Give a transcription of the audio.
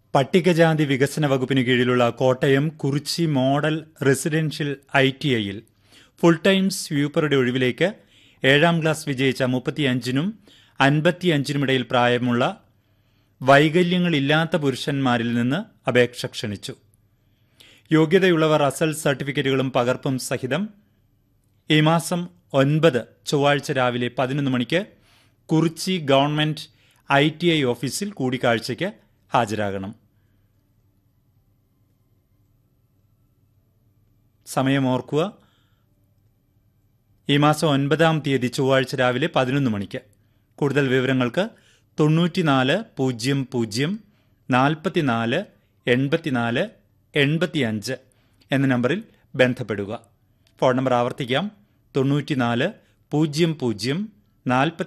പട്ടികജാതി വികസന വകുപ്പിന് കീഴിലുള്ള Kottayam Kurichi model residential I T ഐയിൽ ഫുൾ ടൈം സ്വീപ്പറുടെ ഒഴിവിലേക്ക് ഏഴാം ക്ലാസ് വിജയിച്ച മുപ്പത്തിയഞ്ചിനും അൻപത്തിയഞ്ചിനുമിടയിൽ പ്രായമുള്ള വൈകല്യങ്ങളില്ലാത്ത പുരുഷന്മാരിൽ നിന്ന് അപേക്ഷ ക്ഷണിച്ചു യോഗ്യതയുള്ളവർ അസൽ സർട്ടിഫിക്കറ്റുകളും പകർപ്പും സഹിതം ഈ മാസം ഒൻപത് ചൊവ്വാഴ്ച രാവിലെ പതിനൊന്ന് മണിക്ക് Kurichi government I T I ഓഫീസിൽ കൂടിക്കാഴ്ചയ്ക്ക് ഹാജരാകണം സമയം ഓർക്കുക ഈ മാസം ഒൻപതാം തീയതി ചൊവ്വാഴ്ച രാവിലെ പതിനൊന്ന് മണിക്ക് കൂടുതൽ വിവരങ്ങൾക്ക് തൊണ്ണൂറ്റിനാല് പൂജ്യം പൂജ്യം നാൽപ്പത്തിനാല് എൺപത്തിനാല് എൺപത്തിയഞ്ച് എന്ന നമ്പറിൽ ബന്ധപ്പെടുക ഫോൺ നമ്പർ ആവർത്തിക്കാം തൊണ്ണൂറ്റിനാല് പൂജ്യം പൂജ്യം നാൽപ്പത്തി